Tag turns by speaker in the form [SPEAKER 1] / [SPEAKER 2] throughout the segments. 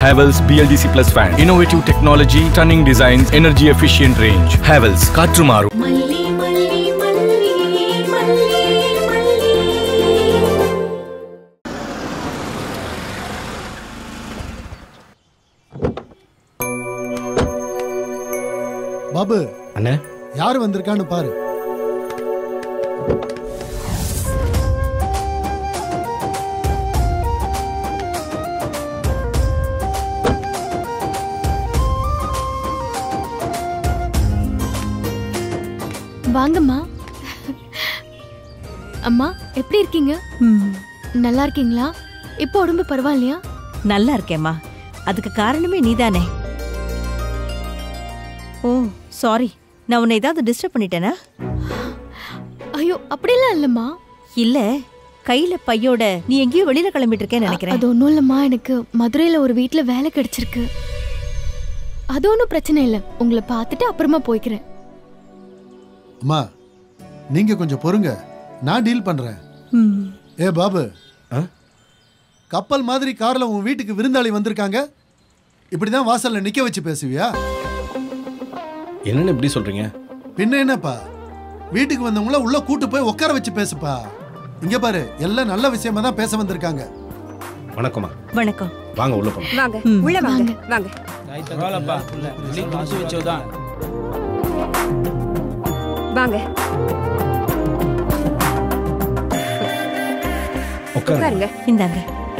[SPEAKER 1] Havells BLDC Plus fan. Innovative technology, stunning designs, energy efficient range. Havells காற்று மாறும்
[SPEAKER 2] மல்லி மல்லி மல்லி மல்லி மல்லி
[SPEAKER 3] பாபு
[SPEAKER 4] அண்ணே
[SPEAKER 3] யார் வந்திருக்கான்னு பாரு
[SPEAKER 5] வாங்கம்மா அம்மா எப்படி இருக்கீங்க
[SPEAKER 6] ம்,
[SPEAKER 5] நல்லா இருக்கீங்களா இப்போ உடம்பு பரவாயில்லையா
[SPEAKER 6] நல்லா இருக்கேம்மா அதுக்கு காரணமே நீதானே ஓ சாரி நான் உன்னை ஏதாவது டிஸ்டர்ப் பண்ணிட்டேனா
[SPEAKER 5] ஐயோ அப்படிலாம் இல்லம்மா
[SPEAKER 6] இல்ல கையில பையோட நீ எங்கேயோ வெளியில கிளம்பிட்டு இருக்கேன்னு நினைக்கிறேன்
[SPEAKER 5] அது ஒன்றும் இல்லம்மா எனக்கு மதுரையில் ஒரு வீட்டில் வேலை கிடைச்சிருக்கு அது ஒன்றும் பிரச்சனை இல்லை உங்களை பார்த்துட்டு அப்புறமா போய்க்கிறேன்
[SPEAKER 3] அம்மா நீங்க கொஞ்சம் பொறுங்க நான் டீல் பண்றேன்
[SPEAKER 6] ம்,
[SPEAKER 3] ஏ பாபு
[SPEAKER 4] ஆ?
[SPEAKER 3] கப்பல் மாதிரி கார்ல உன் வீட்டுக்கு விருந்தாளி வந்திருக்காங்க இப்படிதான் வாசல்ல நிக்க வச்சு பேசுவியா
[SPEAKER 4] என்னன்னு இப்படி சொல்றீங்க
[SPEAKER 3] பின்ன என்னப்பா வீட்டுக்கு வந்தவங்கள உள்ள கூட்டு போய் உட்கார வச்சு பேசுப்பா இங்க பாரு எல்லாம் நல்ல விஷயமா தான் பேச வந்திருக்காங்க
[SPEAKER 4] வணக்கம்மா
[SPEAKER 6] வணக்கம்
[SPEAKER 4] வாங்க உள்ள போலாம்
[SPEAKER 7] வாங்க
[SPEAKER 6] ம்.
[SPEAKER 7] உள்ள வாங்க வாங்க
[SPEAKER 8] பரவாயில்லப்பா வெளியே காசு வச்சதுதான்
[SPEAKER 7] வாங்க
[SPEAKER 4] உட்காருங்க
[SPEAKER 7] உட்காருங்க
[SPEAKER 6] இந்தாங்க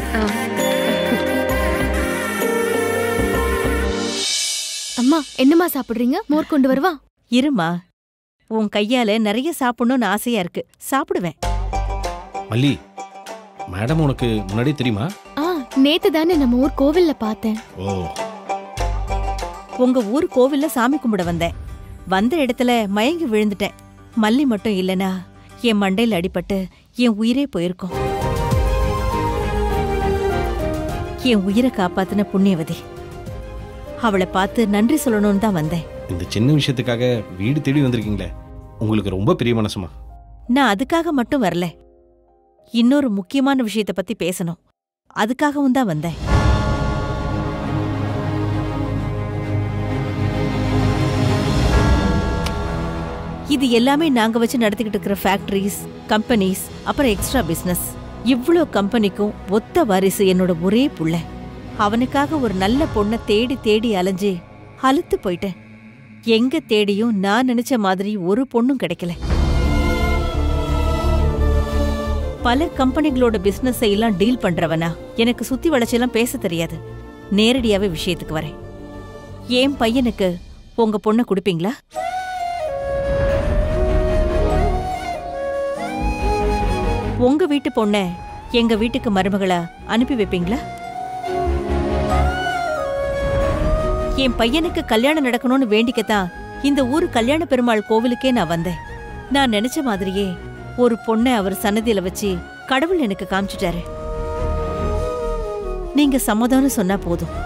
[SPEAKER 5] அம்மா என்னம்மா சாப்பிடுறீங்க மோர் கொண்டு வருவா
[SPEAKER 6] இருமா உன் கையால நிறைய சாப்பிடணும்னு ஆசையா இருக்கு சாப்பிடுவேன்
[SPEAKER 4] மல்லி மேடம் உனக்கு முன்னாடி தெரியுமா
[SPEAKER 5] ஆ நேத்து தானே நம்ம ஊர் கோவில்ல பார்த்தேன்
[SPEAKER 4] ஓ
[SPEAKER 6] உங்க ஊர் கோவில்ல சாமி கும்பிட வந்தேன் வந்த இடத்துல மயங்கி விழுந்துட்டேன் மல்லி மட்டும் இல்லனா என் மண்டையில அடிபட்டு என் உயிரே போயிருக்கும் என் உயிரை காப்பாத்தின புண்ணியவதி அவளை பார்த்து நன்றி சொல்லணும்னு தான் வந்தேன்
[SPEAKER 4] இந்த சின்ன விஷயத்துக்காக வீடு தேடி வந்திருக்கீங்களே உங்களுக்கு ரொம்ப பெரிய மனசுமா
[SPEAKER 6] நான் அதுக்காக மட்டும் வரல இன்னொரு முக்கியமான விஷயத்த பத்தி பேசணும் அதுக்காகவும் தான் வந்தேன் இது எல்லாமே நாங்க வச்சு நடத்திக்கிட்டு இருக்கிற ஃபேக்டரிஸ் கம்பெனிஸ் அப்புறம் எக்ஸ்ட்ரா பிசினஸ் இவ்ளோ கம்பெனிக்கும் ஒத்த வாரிசு என்னோட ஒரே புள்ள அவனுக்காக ஒரு நல்ல பொண்ணை தேடி தேடி அலைஞ்சு அலுத்து போயிட்டேன் எங்க தேடியும் நான் நினைச்ச மாதிரி ஒரு பொண்ணும் கிடைக்கல பல கம்பெனிகளோட பிசினஸ் எல்லாம் டீல் பண்றவனா எனக்கு சுத்தி வளைச்செல்லாம் பேச தெரியாது நேரடியாவே விஷயத்துக்கு வரேன் என் பையனுக்கு உங்க பொண்ணை கொடுப்பீங்களா உங்க வீட்டு பொண்ண எங்க வீட்டுக்கு மருமகளா அனுப்பி வைப்பீங்களா என் பையனுக்கு கல்யாணம் நடக்கணும்னு வேண்டிக்கத்தான் இந்த ஊரு கல்யாண பெருமாள் கோவிலுக்கே நான் வந்தேன் நான் நினைச்ச மாதிரியே ஒரு பொண்ணை அவர் சன்னதியில வச்சு கடவுள் எனக்கு காமிச்சிட்டாரு நீங்க சம்மதம்னு சொன்னா போதும்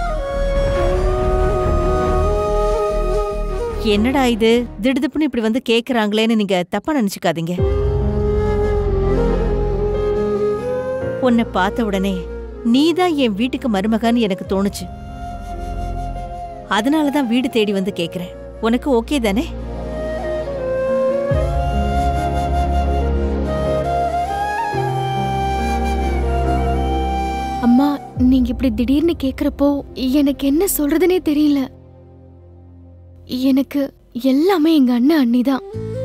[SPEAKER 6] என்னடா இது திடுதிப்புன்னு இப்படி வந்து கேக்குறாங்களேன்னு நீங்க தப்பா நினைச்சுக்காதீங்க உன்னை பார்த்த உடனே நீதான் என் வீட்டுக்கு மருமகான்னு எனக்கு தோணுச்சு அதனாலதான் வீடு தேடி வந்து கேக்குறேன் உனக்கு ஓகே தானே
[SPEAKER 5] அம்மா நீங்க இப்படி திடீர்னு கேக்குறப்போ எனக்கு என்ன சொல்றதுனே தெரியல எனக்கு எல்லாமே எங்க அண்ணன் அண்ணி தான்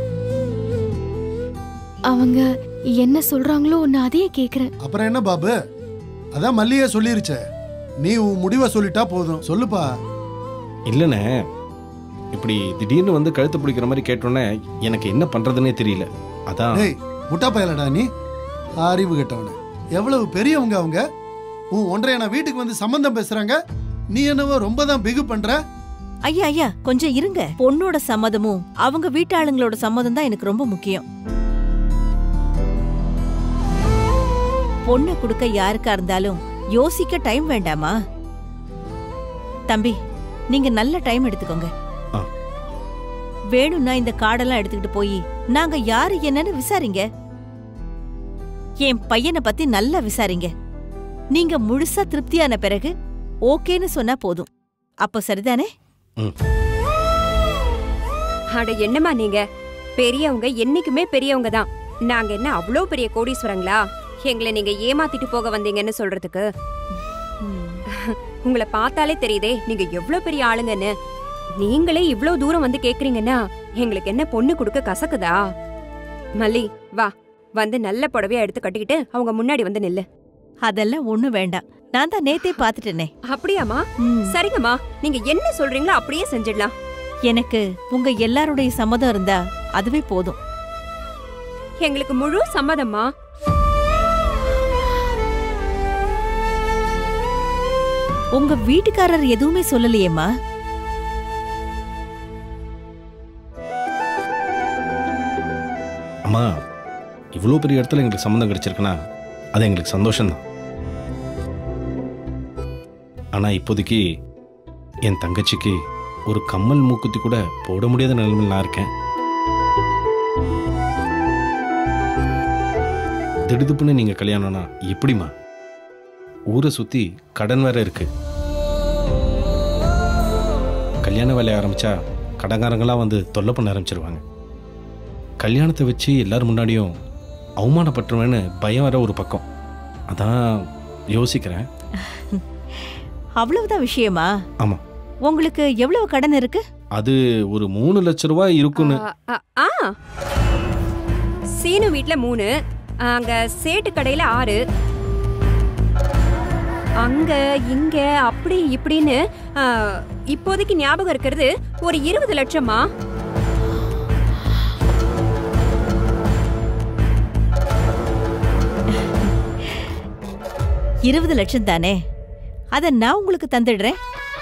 [SPEAKER 5] அவங்க என்ன சொல்றாங்களோ நான் அதையே கேக்குறேன்
[SPEAKER 3] அப்புறம் என்ன பாபு அதான் மல்லியே சொல்லிருச்சே நீ உன் முடிவை சொல்லிட்டா போதும் சொல்லுப்பா
[SPEAKER 4] இல்லைண்ணே இப்படி திடீர்னு வந்து கழுத்து பிடிக்கிற மாதிரி கேட்டோன்னே எனக்கு என்ன பண்றதுன்னே தெரியல அதான்
[SPEAKER 3] டேய் முட்டா பயலடா நீ அறிவு கெட்டவன எவ்வளவு பெரியவங்க அவங்க உன் ஒன்றைய வீட்டுக்கு வந்து சம்பந்தம் பேசுறாங்க நீ என்னவோ ரொம்ப தான் பிகு பண்ற
[SPEAKER 6] ஐயா ஐயா கொஞ்சம் இருங்க பொண்ணோட சம்மதமும் அவங்க வீட்டாளுங்களோட சம்மதம் தான் எனக்கு ரொம்ப முக்கியம் பொண்ணை கொடுக்க யாருக்கா இருந்தாலும் யோசிக்க டைம் வேண்டாமா தம்பி நீங்க நல்ல டைம் எடுத்துக்கோங்க
[SPEAKER 4] ஆ.
[SPEAKER 6] வேணும்னா இந்த கார்டெல்லாம் எடுத்துக்கிட்டு போய் நாங்க யாரு என்னன்னு விசாரிங்க என் பையனை பத்தி நல்லா விசாரிங்க நீங்க முழுசா திருப்தியான பிறகு ஓகேன்னு சொன்னா போதும் அப்போ சரிதானே
[SPEAKER 7] அட என்னம்மா நீங்க பெரியவங்க என்னைக்குமே பெரியவங்க தான் நாங்க என்ன அவ்வளோ பெரிய கோடீஸ்வரங்களா எங்களை நீங்க ஏமாத்திட்டு போக வந்தீங்கன்னு சொல்றதுக்கு உங்களை பார்த்தாலே தெரியுதே நீங்க எவ்வளோ பெரிய ஆளுங்கன்னு நீங்களே இவ்ளோ தூரம் வந்து கேக்குறீங்கன்னா எங்களுக்கு என்ன பொண்ணு கொடுக்க கசக்குதா மல்லி வா வந்து நல்ல புடவையா எடுத்து கட்டிக்கிட்டு அவங்க முன்னாடி வந்து நில்லு
[SPEAKER 6] அதெல்லாம் ஒண்ணும் வேண்டாம் நான் தான் நேத்தே பாத்துட்டேனே
[SPEAKER 7] அப்படியாம்மா
[SPEAKER 6] ம்.
[SPEAKER 7] சரிங்கம்மா நீங்க என்ன சொல்றீங்களோ அப்படியே செஞ்சிடலாம்
[SPEAKER 6] எனக்கு உங்க எல்லாருடைய சம்மதம் இருந்தா அதுவே போதும்
[SPEAKER 7] எங்களுக்கு முழு சம்மதம்மா
[SPEAKER 6] உங்க வீட்டுக்காரர் எதுவுமே சொல்லலையேம்மா
[SPEAKER 4] அம்மா இவ்வளோ பெரிய இடத்துல எங்களுக்கு சம்மந்தம் கிடைச்சிருக்குன்னா அது எங்களுக்கு சந்தோஷம்தான் ஆனால் இப்போதைக்கு என் தங்கச்சிக்கு ஒரு கம்மல் மூக்குத்தி கூட போட முடியாத நிலைமையில் நான் இருக்கேன் திடுதுப்புன்னு நீங்கள் கல்யாணம்னா எப்படிம்மா ஊரை சுற்றி கடன் வேற இருக்கு கல்யாண வேலையை ஆரம்பிச்சா கடங்காரங்களாம் வந்து தொல்லை பண்ண ஆரம்பிச்சிருவாங்க கல்யாணத்தை வச்சு எல்லாரும் முன்னாடியும் அவமானப்பட்டுருவேன்னு பயம் வர ஒரு பக்கம் அதான் யோசிக்கிறேன்
[SPEAKER 6] அவ்வளவுதான் விஷயமா
[SPEAKER 4] ஆமா.
[SPEAKER 6] உங்களுக்கு எவ்வளவு கடன் இருக்கு
[SPEAKER 4] அது ஒரு மூணு லட்ச ரூபாய் இருக்குன்னு
[SPEAKER 7] ஆ, ஆ, ஆ சீனு வீட்ல மூணு அங்க சேட்டு கடையில ஆறு அங்க இங்க அப்படி இப்படின்னு ஆ, இப்போதைக்கு ஞாபகம் இருக்கிறது ஒரு இருபது லட்சமா
[SPEAKER 6] இருபது லட்சம் தானே அத நான் உங்களுக்கு தந்துடுறேன்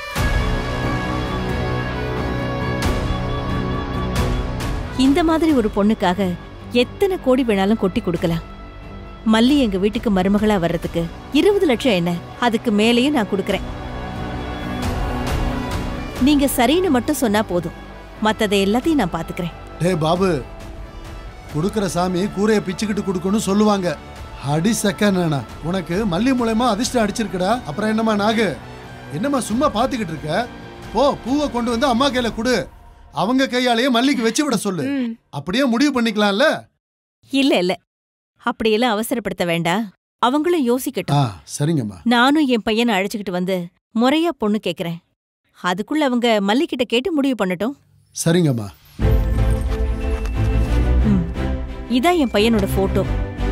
[SPEAKER 6] இந்த மாதிரி ஒரு பொண்ணுக்காக எத்தனை கோடி வேணாலும் கொட்டி கொடுக்கலாம் மல்லி எங்க வீட்டுக்கு மருமகளா வர்றதுக்கு இருபது லட்சம் என்ன அதுக்கு மேலேயும் நான் கொடுக்கறேன் நீங்க சரின்னு மட்டும் சொன்னா போதும் மத்ததை எல்லாத்தையும் நான் பாத்துக்கிறேன்
[SPEAKER 3] டேய் பாபு கொடுக்குற சாமி கூரையை பிச்சுக்கிட்டு கொடுக்கணும் சொல்லுவாங்க அடி செக்கண்ணா உனக்கு மல்லி மூலயமா அதிர்ஷ்டம் அடிச்சிருக்குடா அப்புறம் என்னம்மா நாகு என்னம்மா சும்மா பார்த்துக்கிட்டு இருக்க போ பூவை கொண்டு வந்து அம்மா கையில கொடு அவங்க கையாலேயே மல்லிக்கு வச்சு விட சொல்லு
[SPEAKER 7] ம்.
[SPEAKER 3] அப்படியே முடிவு பண்ணிக்கலாம்ல
[SPEAKER 6] இல்ல இல்ல அப்படியெல்லாம் அவசரப்படுத்த வேண்டாம் அவங்களும் யோசிக்கட்டும்
[SPEAKER 3] ஆ சரிங்கம்மா
[SPEAKER 6] நானும் என் பையனை அழைச்சுக்கிட்டு வந்து முறையா பொண்ணு கேக்குறேன் அதுக்குள்ள அவங்க மல்லிகிட்ட கேட்டு முடிவு பண்ணட்டும்
[SPEAKER 3] சரிங்கம்மா
[SPEAKER 6] ம். இதான் என் பையனோட போட்டோ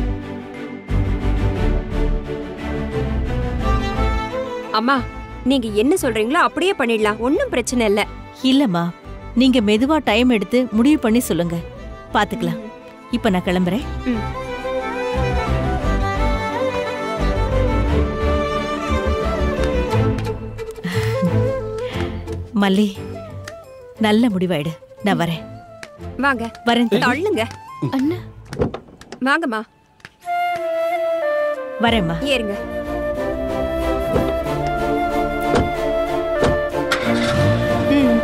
[SPEAKER 7] அம்மா நீங்க என்ன சொல்றீங்களோ அப்படியே பண்ணிடலாம் ஒன்னும் பிரச்சனை இல்ல
[SPEAKER 6] இல்லம்மா நீங்க மெதுவா டைம் எடுத்து முடிவு பண்ணி சொல்லுங்க பாத்துக்கலாம் இப்ப நான் கிளம்புறேன்
[SPEAKER 7] ம்.
[SPEAKER 6] மல்லி நல்ல முடிவாயிடு நான் வரேன்
[SPEAKER 7] வாங்க
[SPEAKER 6] வரேன் தம்பி.
[SPEAKER 7] தள்ளுங்க
[SPEAKER 5] அண்ணா
[SPEAKER 7] வாங்கம்மா
[SPEAKER 6] வரேம்மா
[SPEAKER 7] ஏறுங்க ம்.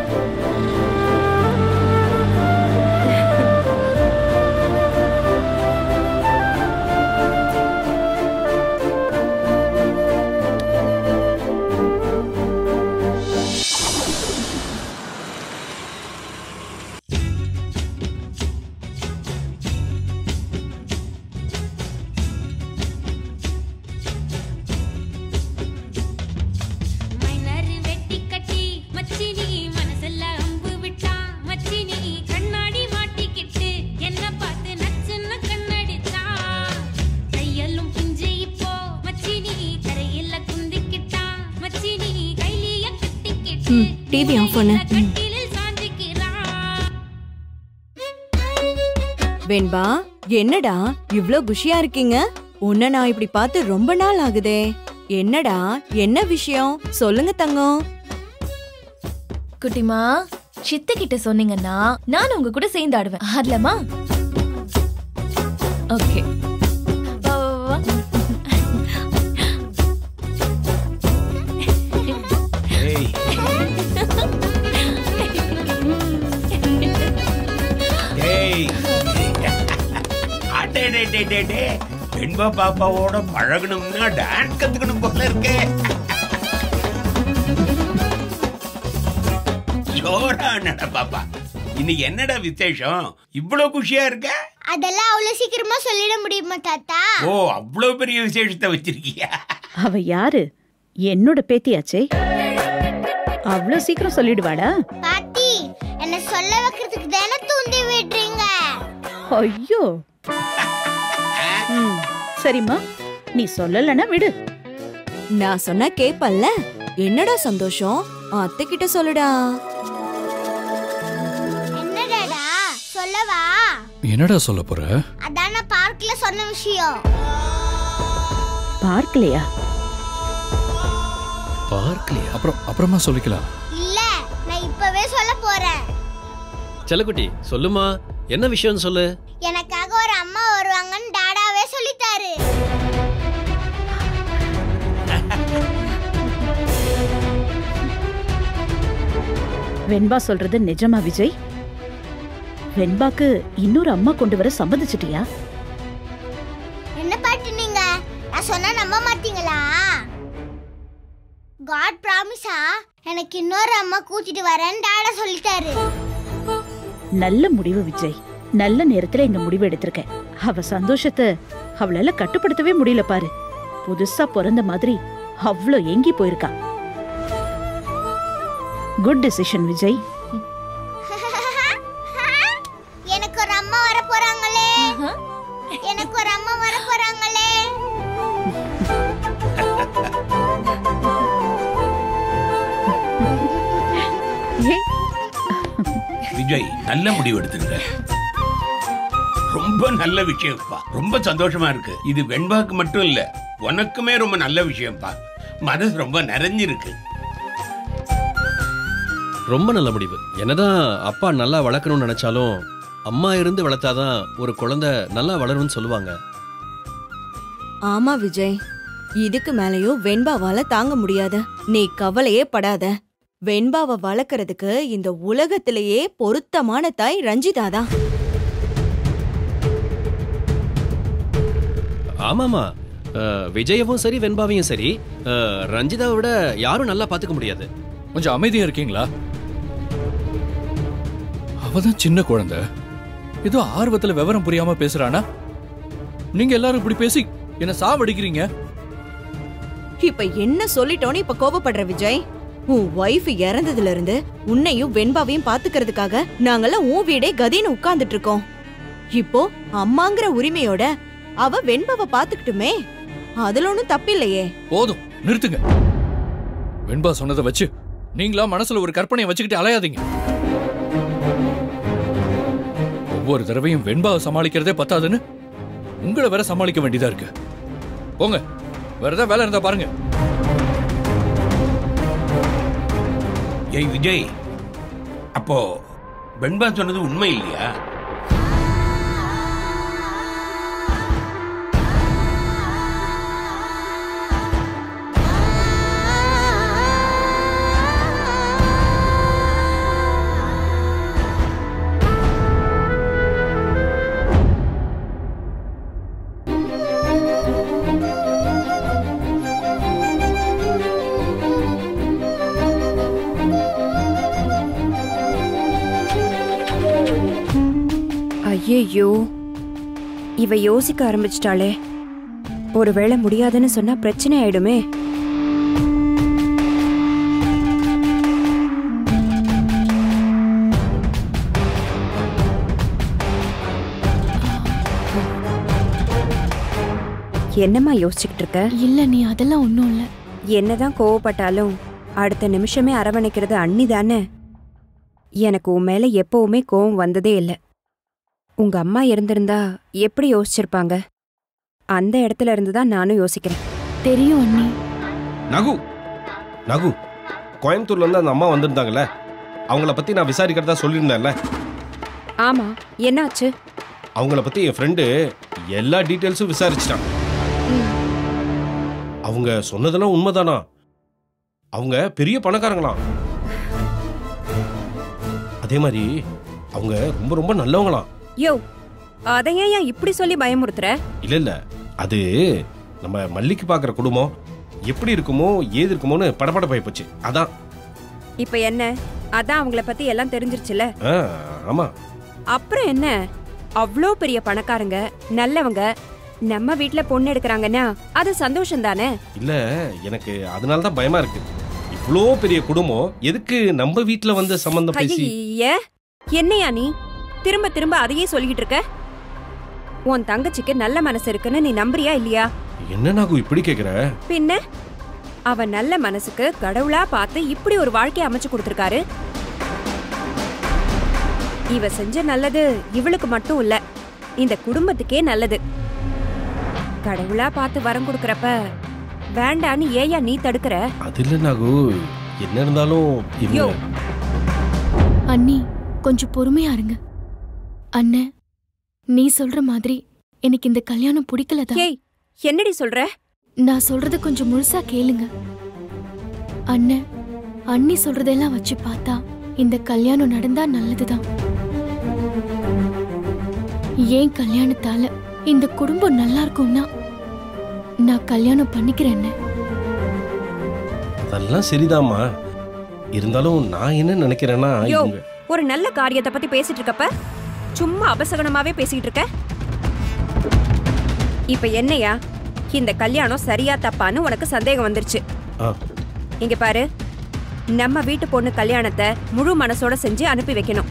[SPEAKER 2] மைனர் வெட்டி கட்டி மச்சினி மனசுல அம்பு விட்டா மச்சினி கண்ணாடி மாட்டிக்கிட்டு என்ன பார்த்து நச்சுன்னு கண்ணடிச்சா தையலும் பிஞ்சு இப்போ மச்சினி தரையில குந்திக்கிட்டா மச்சினி கைலிய கட்டிக்கிட்டு
[SPEAKER 5] ம், TV off பண்ணு. ம்.
[SPEAKER 2] கட்டிலில் சாஞ்சிக்கிறா
[SPEAKER 9] வெண்பா என்னடா இவ்ளோ குஷியா இருக்கீங்க உன்னை நான் இப்படி பார்த்து ரொம்ப நாள் ஆகுதே என்னடா என்ன விஷயம் சொல்லுங்க தங்கம்
[SPEAKER 5] குட்டிமா சித்த கிட்ட சொன்னீங்கன்னா நான் உங்க கூட சேர்ந்து ஆடுவேன் ஆடலாமா ஓகே வா வா வா
[SPEAKER 8] ஏய் ஏய் அடே டே டே டே டே வெண்பா பாப்பாவோட பழகணும்னா டான்ஸ் கத்துக்கணும் போல இருக்கே ஜோரா நட பாப்பா இன்னைக்கு என்னடா விசேஷம் இவ்வளவு குஷியா இருக்க
[SPEAKER 2] அதெல்லாம் அவ்வளவு சீக்கிரமா சொல்லிட முடியுமா தாத்தா
[SPEAKER 8] ஓ அவ்வளவு பெரிய விசேஷத்தை வச்சிருக்கியா
[SPEAKER 10] அவ யாரு என்னோட பேத்தியாச்சே அவ்வளவு சீக்கிரம் சொல்லிடுவாடா
[SPEAKER 2] பாட்டி என்ன சொல்ல வைக்கிறதுக்கு தானே தூண்டி விடுறீங்க
[SPEAKER 10] ஐயோ ம், சரிம்மா நீ சொல்லலன்னா விடு
[SPEAKER 9] நான் சொன்னா கேப்பல்ல என்னடா சந்தோஷம் அத்தை கிட்ட சொல்லுடா
[SPEAKER 2] என்னடாடா சொல்லவா
[SPEAKER 1] என்னடா சொல்ல போற
[SPEAKER 2] அதான பார்க்ல சொன்ன விஷயம்
[SPEAKER 10] பார்க்கலையா
[SPEAKER 1] பார்க்கலையா அப்புறம் அப்புறமா சொல்லிக்கலாம்
[SPEAKER 2] இல்ல நான் இப்பவே சொல்ல போறேன்
[SPEAKER 11] செல்லக்குட்டி சொல்லுமா என்ன விஷயம்னு சொல்லு
[SPEAKER 2] எனக்காக ஒரு அம்மா வருவாங்கன்னு டாடாவே சொல்லிட்டாரு
[SPEAKER 10] வெண்பா சொல்றது நிஜமா விஜய் வெண்பாக்கு இன்னொரு அம்மா கொண்டு வர சம்மதிச்சிட்டியா
[SPEAKER 2] என்ன பாட்டு நீங்க நான் சொன்னா நம்ப மாட்டீங்களா காட் ப்ராமிஸா எனக்கு இன்னொரு அம்மா கூட்டிட்டு வரேன்னு டாடா சொல்லிட்டாரு
[SPEAKER 10] நல்ல முடிவு விஜய் நல்ல நேரத்துல இந்த முடிவு எடுத்திருக்கேன் அவ சந்தோஷத்தை அவளால கட்டுப்படுத்தவே முடியல பாரு புதுசா பிறந்த மாதிரி அவ்வளோ ஏங்கி போயிருக்கா குட் டிசிஷன் விஜய்
[SPEAKER 2] எனக்கு ஒரு அம்மா வர போறாங்களே எனக்கு ஒரு அம்மா வர போறாங்களே
[SPEAKER 10] ஏன்
[SPEAKER 8] விஜய் நல்ல முடிவு எடுத்துருக்க ரொம்ப நல்ல விஷயம்ப்பா ரொம்ப சந்தோஷமா இருக்கு இது வெண்பாக்கு மட்டும் இல்ல உனக்குமே ரொம்ப நல்ல விஷயம்ப்பா மனசு ரொம்ப நிறைஞ்சிருக்கு
[SPEAKER 11] ரொம்ப நல்ல முடிவு என்னதான் அப்பா நல்லா வளர்க்கணும்னு நினைச்சாலும் அம்மா இருந்து வளர்த்தாதான் ஒரு குழந்தை நல்லா வளரும்னு சொல்லுவாங்க
[SPEAKER 9] ஆமா விஜய் இதுக்கு மேலயும் வெண்பாவால தாங்க முடியாது நீ கவலையே படாத வெண்பாவை வளர்க்கறதுக்கு இந்த உலகத்திலேயே பொருத்தமான தாய் ரஞ்சிதாதான்
[SPEAKER 11] ஆமாமா அஹ், விஜயவும் சரி வெண்பாவையும் சரி அஹ், ரஞ்சிதாவை விட யாரும் நல்லா பாத்துக்க முடியாது
[SPEAKER 1] கொஞ்சம் அமைதியா இருக்கீங்களா அவதான் சின்ன குழந்தை ஏதோ ஆர்வத்துல விவரம் புரியாம பேசுறானா நீங்க எல்லாரும் இப்படி பேசி என்ன சாவடிக்கிறீங்க
[SPEAKER 9] இப்ப என்ன சொல்லிட்டோன்னு இப்ப கோபப்படுற விஜய் உன் ஒய்ஃப் இறந்ததுல இருந்து உன்னையும் வெண்பாவையும் பாத்துக்கிறதுக்காக நாங்கெல்லாம் உன் வீடே கதின்னு உட்கார்ந்துட்டு இருக்கோம் இப்போ அம்மாங்கிற உரிமையோட அவ வெண்பாவை பாத்துக்கிட்டுமே அதுல ஒண்ணும் தப்பில்லையே
[SPEAKER 1] போதும் நிறுத்துங்க வெண்பா சொன்னதை வச்சு நீங்களா மனசுல ஒரு கற்பனையை வச்சுக்கிட்டு அலையாதீங்க ஒவ்வொரு தடவையும் வெண்பாவை சமாளிக்கிறதே பத்தாதுன்னு உங்களை வேற சமாளிக்க வேண்டியதா இருக்கு போங்க வேற ஏதாவது வேலை இருந்தா பாருங்க
[SPEAKER 8] ஏய் விஜய் அப்போ வெண்பா சொன்னது உண்மை இல்லையா
[SPEAKER 7] ஐயையோ இவ யோசிக்க ஆரம்பிச்சிட்டாளே ஒருவேளை முடியாதுன்னு சொன்னா பிரச்சனை ஆயிடுமே என்னம்மா யோசிச்சுக்கிட்டு இருக்க
[SPEAKER 5] இல்ல நீ அதெல்லாம் ஒண்ணும் இல்ல
[SPEAKER 7] என்னதான் கோவப்பட்டாலும் அடுத்த நிமிஷமே அரவணைக்கிறது அண்ணி தானே எனக்கு உன் மேல எப்பவுமே கோவம் வந்ததே இல்லை உங்க அம்மா இருந்திருந்தா எப்படி யோசிச்சிருப்பாங்க அந்த இடத்துல இருந்து தான் நானும் யோசிக்கிறேன்
[SPEAKER 5] தெரியும் அண்ணி
[SPEAKER 4] நகு நகு கோயம்புத்தூர்ல இருந்து அந்த அம்மா வந்திருந்தாங்கல்ல அவங்கள பத்தி நான் விசாரிக்கிறதா சொல்லியிருந்தேன்ல
[SPEAKER 7] ஆமா என்னாச்சு
[SPEAKER 4] அவங்கள பத்தி என் ஃப்ரெண்டு எல்லா டீட்டெயில்ஸும் விசாரிச்சிட்டான் அவங்க சொன்னதெல்லாம் உண்மைதானா அவங்க பெரிய பணக்காரங்களாம் அதே மாதிரி அவங்க ரொம்ப ரொம்ப நல்லவங்களாம்
[SPEAKER 7] யோ அதையே ஏன் இப்படி சொல்லி பயமுறுத்துற
[SPEAKER 4] இல்ல இல்ல அது நம்ம மல்லிக்கு பார்க்குற குடும்பம் எப்படி இருக்குமோ ஏது இருக்குமோன்னு படபடப்பாய் போச்சு அதான்
[SPEAKER 7] இப்ப என்ன அதான் அவங்கள பத்தி எல்லாம் தெரிஞ்சிருச்சுல
[SPEAKER 4] ஆ ஆமா
[SPEAKER 7] அப்புறம் என்ன அவ்வளோ பெரிய பணக்காரங்க நல்லவங்க நம்ம வீட்ல பொண்ணு எடுக்கறாங்கன்னா அது சந்தோஷம் தானே
[SPEAKER 4] இல்ல எனக்கு அதனால தான் பயமா இருக்கு இவ்வளோ பெரிய குடும்பம் எதுக்கு நம்ம வீட்ல வந்து சம்பந்தம் பேசி
[SPEAKER 7] ஐய என்னையா நீ திரும்ப திரும்ப அதையே சொல்லிக்கிட்டு இருக்க உன் தங்கச்சிக்கு நல்ல மனசு இருக்குன்னு நீ நம்புறியா இல்லையா
[SPEAKER 4] என்ன நாகு இப்படி கேக்குற
[SPEAKER 7] பின்ன அவ நல்ல மனசுக்கு கடவுளா பார்த்து இப்படி ஒரு வாழ்க்கை அமைச்சு கொடுத்திருக்காரு இவ செஞ்ச நல்லது இவளுக்கு மட்டும் இல்ல இந்த குடும்பத்துக்கே நல்லது கடவுளா பார்த்து வரம் கொடுக்கறப்ப வேண்டான்னு ஏயா நீ தடுக்கற
[SPEAKER 4] அது இல்ல நாகு என்ன இருந்தாலும்
[SPEAKER 7] யோ.
[SPEAKER 4] இவங்க
[SPEAKER 5] அண்ணி கொஞ்சம் பொறுமையா இருங்க அண்ணே நீ சொல்ற மாதிரி எனக்கு இந்த கல்யாணம் பிடிக்கலதான்
[SPEAKER 7] ஏய் என்னடி சொல்ற
[SPEAKER 5] நான் சொல்றத கொஞ்சம் முழுசா கேளுங்க அண்ணன் அண்ணி சொல்றதெல்லாம் வச்சு பார்த்தா இந்த கல்யாணம் நடந்தா நல்லதுதான் ஏன் கல்யாணத்தால இந்த குடும்பம் நல்லா இருக்கும்னா நான் கல்யாணம் பண்ணிக்கிறேன் அண்ணே.
[SPEAKER 4] அதெல்லாம் சரிதாம்மா இருந்தாலும் நான் என்ன நினைக்கிறேன்னா
[SPEAKER 7] யோ
[SPEAKER 4] இவங்க
[SPEAKER 7] ஒரு நல்ல காரியத்தை பத்தி பேசிட்டு இருக்கப்ப சும்மா அபசகனமாவே பேசிட்டு இருக்க இப்ப என்னையா இந்த கல்யாணம் சரியா தப்பான்னு உனக்கு சந்தேகம் வந்துருச்சு
[SPEAKER 4] ஆ.
[SPEAKER 7] இங்க பாரு நம்ம வீட்டு பொண்ணு கல்யாணத்தை முழு மனசோட செஞ்சு அனுப்பி வைக்கணும்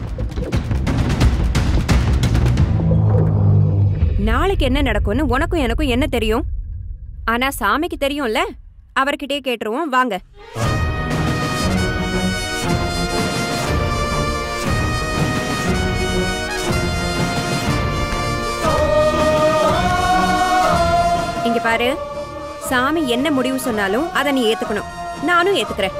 [SPEAKER 7] நாளைக்கு என்ன நடக்கும்னு உனக்கும் எனக்கும் என்ன தெரியும் ஆனா சாமிக்கு தெரியும்ல அவர்கிட்டயே கேட்டுருவோம் வாங்க இங்க பாரு சாமி என்ன முடிவு சொன்னாலும் அதை நீ ஏத்துக்கணும் நானும் ஏத்துக்கிறேன்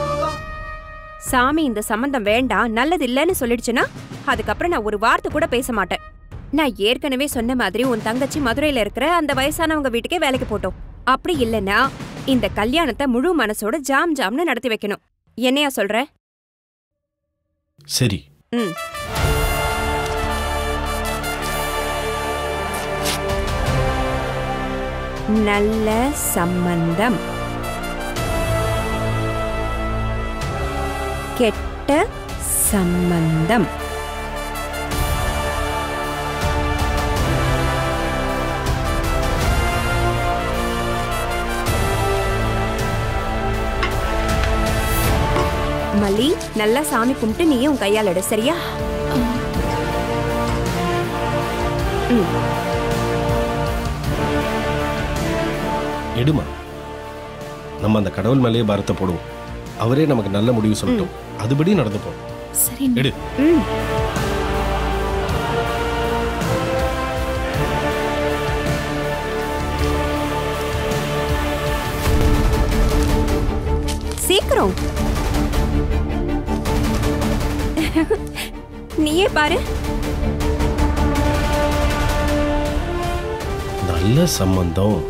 [SPEAKER 7] சாமி இந்த சம்பந்தம் வேண்டாம் நல்லது இல்லைன்னு சொல்லிடுச்சுன்னா அதுக்கப்புறம் நான் ஒரு வார்த்தை கூட பேச மாட்டேன் நான் ஏற்கனவே சொன்ன மாதிரி உன் தங்கச்சி மதுரையில இருக்கிற அந்த வயசானவங்க வீட்டுக்கே வேலைக்கு போட்டோம் அப்படி இல்லைன்னா இந்த கல்யாணத்தை முழு மனசோட ஜாம் ஜாம்னு நடத்தி வைக்கணும் என்னையா சொல்ற
[SPEAKER 4] சரி
[SPEAKER 7] ம் நல்ல சம்பந்தம் கெட்ட சம்பந்தம் மல்லி நல்லா சாமி கும்பிட்டு நீயும் உன் கையால் எடு சரியா ம்
[SPEAKER 4] எடுமா நம்ம அந்த கடவுள் மேலேயே பாரத்தை போடுவோம் அவரே நமக்கு நல்ல முடிவு சொல்லட்டும் அதுபடி நடந்துப்போம்
[SPEAKER 5] சரி
[SPEAKER 4] எடு
[SPEAKER 7] ம் சீக்கிரம் நீயே பாரு
[SPEAKER 4] நல்ல சம்பந்தம்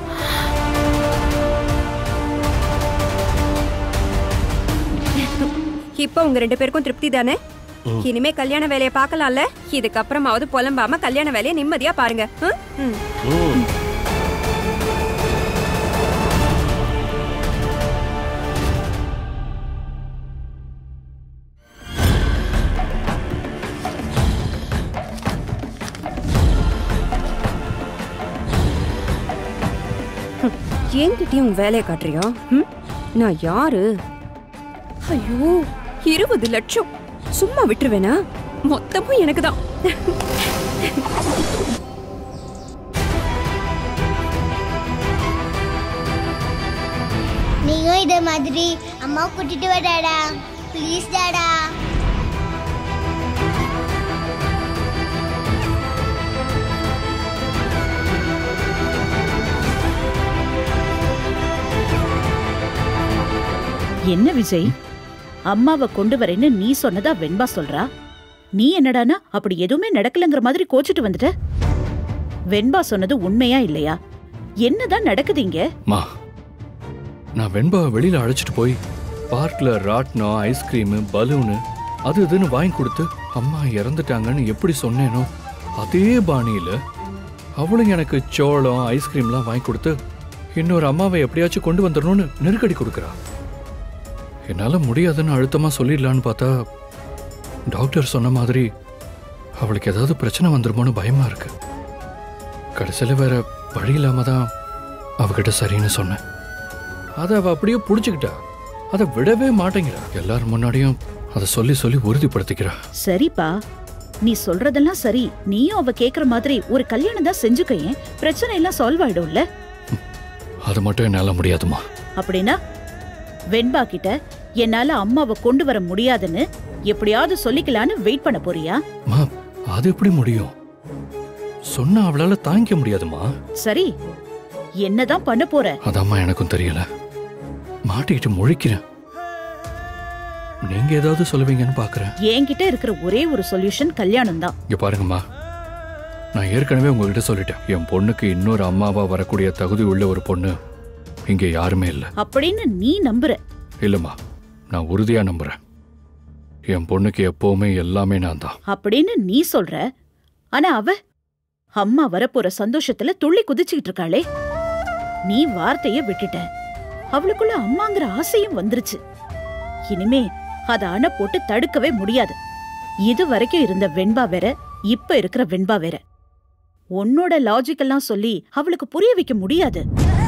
[SPEAKER 7] இப்போ உங்க ரெண்டு பேருக்கும் திருப்தி தானே
[SPEAKER 4] ம்.
[SPEAKER 7] இனிமே கல்யாண வேலையை பார்க்கலாம்ல இதுக்கப்புறமாவது புலம்பாம கல்யாண வேலையை நிம்மதியா பாருங்க ம்? ம்.
[SPEAKER 4] ம்.
[SPEAKER 7] என்கிட்டயும் உன் வேலையை காட்டுறியா ம்? நான் யாரு ஐயோ இருபது லட்சம் சும்மா விட்டுருவேனா மொத்தமும் எனக்கு தான்
[SPEAKER 2] நீயும் இதே மாதிரி அம்மா கூட்டிட்டு வா டாடா ப்ளீஸ் டாடா
[SPEAKER 10] என்ன விஜய் அம்மாவை கொண்டு வரேன்னு நீ சொன்னதா வெண்பா சொல்றா நீ என்னடானா அப்படி எதுவுமே நடக்கலங்கிற மாதிரி கோச்சிட்டு வந்துட்ட வெண்பா சொன்னது உண்மையா இல்லையா என்னதான் நடக்குது இங்க
[SPEAKER 1] மா நான் வெண்பாவை வெளியில அழைச்சிட்டு போய் பார்க்ல ராட்னம் ஐஸ்கிரீமு பலூனு அது இதுன்னு வாங்கி கொடுத்து அம்மா இறந்துட்டாங்கன்னு எப்படி சொன்னேனோ அதே பாணியில அவளும் எனக்கு சோளம் ஐஸ்கிரீம்லாம் வாங்கி கொடுத்து இன்னொரு அம்மாவை எப்படியாச்சும் கொண்டு வந்துடணும்னு நெருக்கடி கொடுக்குறா என்னால முடியாதுன்னு அழுத்தமா சொல்லிடலான்னு பார்த்தா டாக்டர் சொன்ன மாதிரி அவளுக்கு ஏதாவது பிரச்சனை வந்துருமோன்னு பயமா இருக்கு கடைசியில் வேற வழி இல்லாம தான் அவகிட்ட சரின்னு சொன்னேன் அதை அவ அப்படியே புடிச்சுக்கிட்டா அதை விடவே மாட்டேங்கிறா எல்லாரும் முன்னாடியும் அதை சொல்லி சொல்லி உறுதிப்படுத்திக்கிறா
[SPEAKER 10] சரிப்பா நீ சொல்றதெல்லாம் சரி நீயும் அவ கேக்குற மாதிரி ஒரு கல்யாணம் தான் செஞ்சுக்கையேன் பிரச்சனை எல்லாம் சால்வ் ஆயிடும்ல
[SPEAKER 1] அது மட்டும் என்னால முடியாதுமா
[SPEAKER 10] அப்படின்னா வெண்பா கிட்ட என்னால அம்மாவை கொண்டு வர முடியாதுன்னு எப்படியாவது சொல்லிக்கலான்னு வெயிட் பண்ண போறியா
[SPEAKER 1] மா அது எப்படி முடியும் சொன்னா அவளால தாங்கிக்க முடியாதுமா
[SPEAKER 10] சரி என்னதான் பண்ண போற
[SPEAKER 1] அதாம்மா எனக்கும் தெரியல மாட்டிக்கிட்டு முழிக்கிறேன் நீங்க ஏதாவது சொல்லுவீங்கன்னு பாக்குறேன்
[SPEAKER 10] என்கிட்ட இருக்கிற ஒரே ஒரு சொல்யூஷன் கல்யாணம் தான்
[SPEAKER 1] இங்க பாருங்கம்மா நான் ஏற்கனவே உங்ககிட்ட சொல்லிட்டேன் என் பொண்ணுக்கு இன்னொரு அம்மாவா வரக்கூடிய தகுதி உள்ள ஒரு பொண்ணு இங்க யாருமே இல்ல
[SPEAKER 10] அப்படின்னு நீ நம்புற
[SPEAKER 1] இல்லம்மா நான் உறுதியா நம்புறேன் என் பொண்ணுக்கு எப்பவுமே எல்லாமே நான் தான்
[SPEAKER 10] அப்படின்னு நீ சொல்ற ஆனா அவ அம்மா வரப்போற சந்தோஷத்துல துள்ளி குதிச்சுக்கிட்டு இருக்காளே நீ வார்த்தைய விட்டுட்ட அவளுக்குள்ள அம்மாங்கிற ஆசையும் வந்துருச்சு இனிமே அத அணை போட்டு தடுக்கவே முடியாது இது வரைக்கும் இருந்த வெண்பா வேற இப்ப இருக்கிற வெண்பா வேற உன்னோட லாஜிக் எல்லாம் சொல்லி அவளுக்கு புரிய வைக்க முடியாது